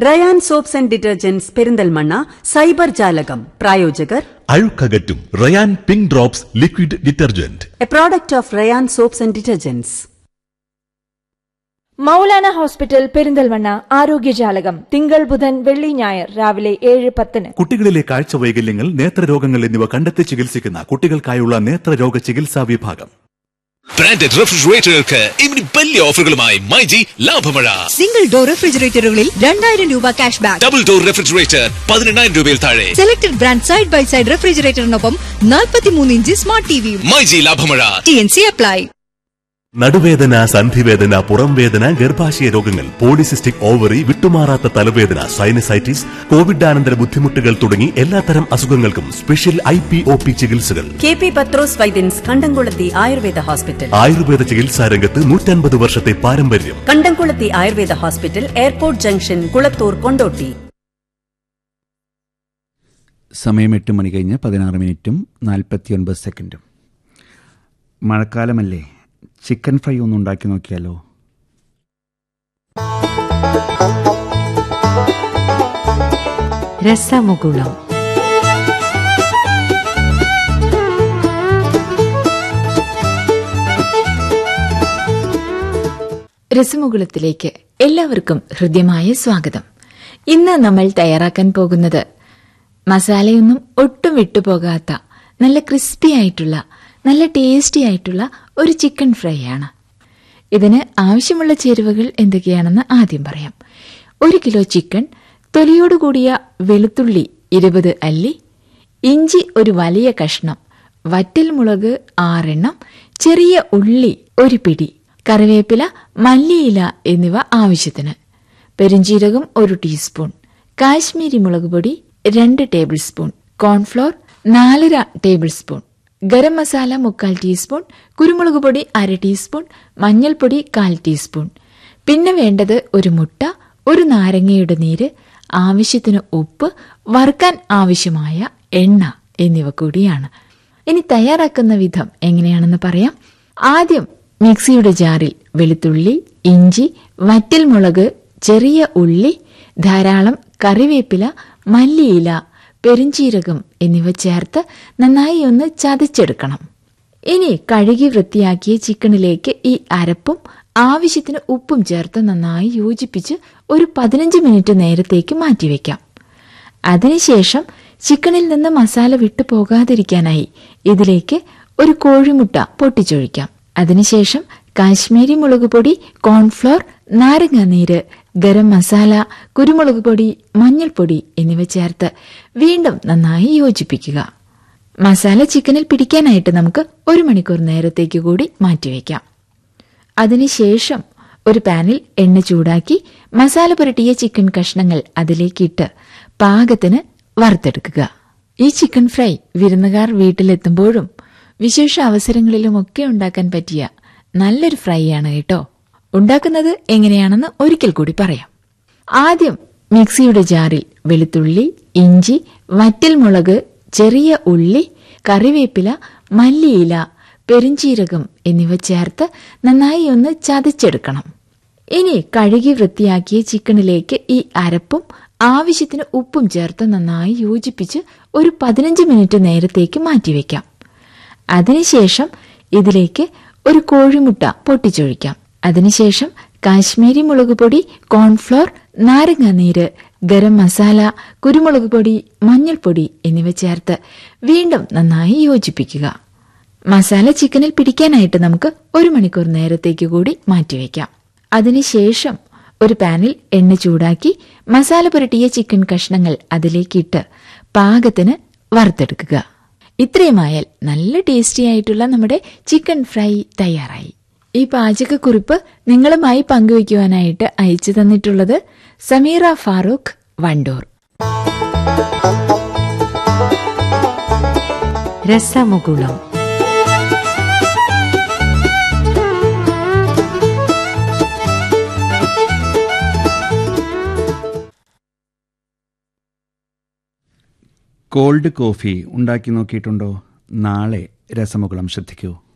Ryan soaps and detergents Perinthalmanna cyber ജാലകം പ്രായോജകർ അഴുക്കകറ്റും Rayan pink drops liquid detergent a product of Rayan soaps and detergents Maulana hospital Perinthalmanna ആരോഗ്യജാലകം തിങ്കൾ ബുധൻ വെള്ളി ഞായർ രാവിലെ ഏഴ് പത്തിന് കുട്ടികളിലെ കാഴ്ച വൈകല്യങ്ങൾ നേത്രരോഗങ്ങൾ എന്നിവ കണ്ടെത്തി ചികിത്സിക്കുന്ന കുട്ടികൾക്കായുള്ള നേത്രരോഗ ചികിത്സാ വിഭാഗം ബ്രാൻഡഡ് റെഫ്രിജറേറ്ററുകൾക്ക് ഇനി വലിയ ഓഫറുകളുമായി മൈജി ലാഭമഴ സിംഗിൾ ഡോർ റെഫ്രിജറേറ്ററുകളിൽ രണ്ടായിരം രൂപ cash back double door refrigerator പതിനെണ്ണായിരം രൂപയിൽ താഴെ selected brand side by side റെഫ്രിജറേറ്ററിനൊപ്പം നാൽപ്പത്തിമൂന്ന് ഇഞ്ച് സ്മാർട്ട് ടിവിയും മൈജി ലാഭമഴ ടി എൻ സി അപ്ലൈ നടുവേദന സന്ധിവേദന പുറംവേദന ഗർഭാശയ രോഗങ്ങൾ പോളിസിസ്റ്റിക് ഓവറി വിട്ടുമാറാത്ത തലവേദന സൈനസൈറ്റിസ് കോവിഡാനന്തര ബുദ്ധിമുട്ടുകൾ തുടങ്ങി എല്ലാത്തരം അസുഖങ്ങൾക്കും special I P O P ചികിത്സകൾ K P Pathrose Vaidyans Kandamkulathy Ayurveda hospital Ayurveda ചികിത്സാ രംഗത്ത് നൂറ്റൻപത് വർഷത്തെ പാരമ്പര്യം Kandamkulathy Ayurveda hospital airport junction Kulathur Kondotty സമയം എട്ട് മണി കഴിഞ്ഞ് പതിനാറ് മിനിറ്റും നാൽപ്പത്തിയൊൻപത് സെക്കൻഡും മഴക്കാലമല്ലേ ചിക്കൻ ഫ്രൈ ഒന്ന് ഉണ്ടാക്കി നോക്കിയാലോ രസമുകുളം രസമുകുളത്തിലേക്ക് എല്ലാവർക്കും ഹൃദ്യമായ സ്വാഗതം ഇന്ന് നമ്മൾ തയ്യാറാക്കാൻ പോകുന്നത് മസാലയൊന്നും ഒട്ടും വിട്ടുപോകാത്ത നല്ല ക്രിസ്പി ആയിട്ടുള്ള നല്ല ടേസ്റ്റി ആയിട്ടുള്ള ഒരു ചിക്കൻ ഫ്രൈ ആണ് ഇതിന് ആവശ്യമുള്ള ചേരുവകൾ എന്തൊക്കെയാണെന്ന് ആദ്യം പറയാം ഒരു കിലോ ചിക്കൻ തൊലിയോടുകൂടിയ വെളുത്തുള്ളി ഇരുപത് അല്ലി ഇഞ്ചി ഒരു വലിയ കഷ്ണം വറ്റൽമുളക് ആറെണ്ണം ചെറിയ ഉള്ളി ഒരു പിടി കറിവേപ്പില മല്ലിയില എന്നിവ ആവശ്യത്തിന് പെരുംജീരകം ഒരു ടീസ്പൂൺ കാശ്മീരി മുളക് പൊടി രണ്ട് ടേബിൾ സ്പൂൺ കോൺഫ്ലോർ നാലര ടേബിൾ സ്പൂൺ ഗരം മസാല മുക്കാൽ ടീസ്പൂൺ കുരുമുളക് പൊടി അര ടീസ്പൂൺ മഞ്ഞൾപ്പൊടി കാൽ ടീസ്പൂൺ പിന്നെ വേണ്ടത് ഒരു മുട്ട ഒരു നാരങ്ങയുടെ നീര് ആവശ്യത്തിന് ഉപ്പ് വറുക്കാൻ ആവശ്യമായ എണ്ണ എന്നിവ കൂടിയാണ് ഇനി തയ്യാറാക്കുന്ന വിധം എങ്ങനെയാണെന്ന് പറയാം ആദ്യം മിക്സിയുടെ ജാറിൽ വെളുത്തുള്ളി ഇഞ്ചി വറ്റൽമുളക് ചെറിയ ഉള്ളി ധാരാളം കറിവേപ്പില മല്ലിയില പെരുംജീരകം എന്നിവ ചേർത്ത് നന്നായി ഒന്ന് ചതച്ചെടുക്കണം ഇനി കഴുകി വൃത്തിയാക്കിയ ചിക്കനിലേക്ക് ഈ അരപ്പും ആവശ്യത്തിന് ഉപ്പും ചേർത്ത് നന്നായി യോജിപ്പിച്ച് ഒരു പതിനഞ്ച് മിനിറ്റ് നേരത്തേക്ക് മാറ്റിവെക്കാം അതിനുശേഷം ചിക്കനിൽ നിന്ന് മസാല വിട്ടു പോകാതിരിക്കാനായി ഇതിലേക്ക് ഒരു കോഴിമുട്ട പൊട്ടിച്ചൊഴിക്കാം അതിനുശേഷം കാശ്മീരി മുളക് പൊടി കോൺഫ്ലോർ നാരങ്ങാനീര് ഗരം മസാല കുരുമുളക് പൊടി മഞ്ഞൾപ്പൊടി എന്നിവ ചേർത്ത് വീണ്ടും നന്നായി യോജിപ്പിക്കുക മസാല ചിക്കനിൽ പിടിക്കാനായിട്ട് നമുക്ക് ഒരു മണിക്കൂർ നേരത്തേക്ക് കൂടി മാറ്റിവെക്കാം അതിനുശേഷം ഒരു പാനിൽ എണ്ണ ചൂടാക്കി മസാല പുരട്ടിയ ചിക്കൻ കഷ്ണങ്ങൾ അതിലേക്കിട്ട് പാകത്തിന് വറുത്തെടുക്കുക ഈ ചിക്കൻ ഫ്രൈ വിരുന്നുകാർ വീട്ടിലെത്തുമ്പോഴും വിശേഷ അവസരങ്ങളിലുമൊക്കെ ഉണ്ടാക്കാൻ പറ്റിയ നല്ലൊരു ഫ്രൈ ആണ് കേട്ടോ ഉണ്ടാക്കുന്നത് എങ്ങനെയാണെന്ന് ഒരിക്കൽ കൂടി പറയാം ആദ്യം മിക്സിയുടെ ജാറിൽ വെളുത്തുള്ളി ഇഞ്ചി വറ്റൽമുളക് ചെറിയ ഉള്ളി കറിവേപ്പില മല്ലിയില പെരുംജീരകം എന്നിവ ചേർത്ത് നന്നായി ഒന്ന് ചതച്ചെടുക്കണം ഇനി കഴുകി വൃത്തിയാക്കിയ ചിക്കനിലേക്ക് ഈ അരപ്പും ആവശ്യത്തിന് ഉപ്പും ചേർത്ത് നന്നായി യോജിപ്പിച്ച് ഒരു പതിനഞ്ച് മിനിറ്റ് നേരത്തേക്ക് മാറ്റിവെക്കാം അതിനുശേഷം ഇതിലേക്ക് ഒരു കോഴിമുട്ട പൊട്ടിച്ചൊഴിക്കാം അതിനുശേഷം കാശ്മീരി മുളക് പൊടി കോൺഫ്ലോർ നാരങ്ങാനീര് ഗരം മസാല കുരുമുളക് പൊടി മഞ്ഞൾപ്പൊടി എന്നിവ ചേർത്ത് വീണ്ടും നന്നായി യോജിപ്പിക്കുക മസാല ചിക്കനിൽ പിടിക്കാനായിട്ട് നമുക്ക് ഒരു മണിക്കൂർ നേരത്തേക്ക് കൂടി മാറ്റിവെക്കാം അതിനുശേഷം ഒരു പാനിൽ എണ്ണ ചൂടാക്കി മസാല പുരട്ടിയ ചിക്കൻ കഷ്ണങ്ങൾ അതിലേക്കിട്ട് പാകത്തിന് വറുത്തെടുക്കുക ഇത്രയുമായാൽ നല്ല ടേസ്റ്റി ആയിട്ടുള്ള നമ്മുടെ ചിക്കൻ ഫ്രൈ തയ്യാറായി ഈ പാചകക്കുറിപ്പ് നിങ്ങളുമായി പങ്കുവയ്ക്കുവാനായിട്ട് അയച്ചു തന്നിട്ടുള്ളത് സമീറ ഫാറൂഖ് വണ്ടൂർ രസമുകുളം കോൾഡ് കോഫി ഉണ്ടാക്കി നോക്കിയിട്ടുണ്ടോ നാളെ രസമുകുളം ശ്രദ്ധിക്കൂ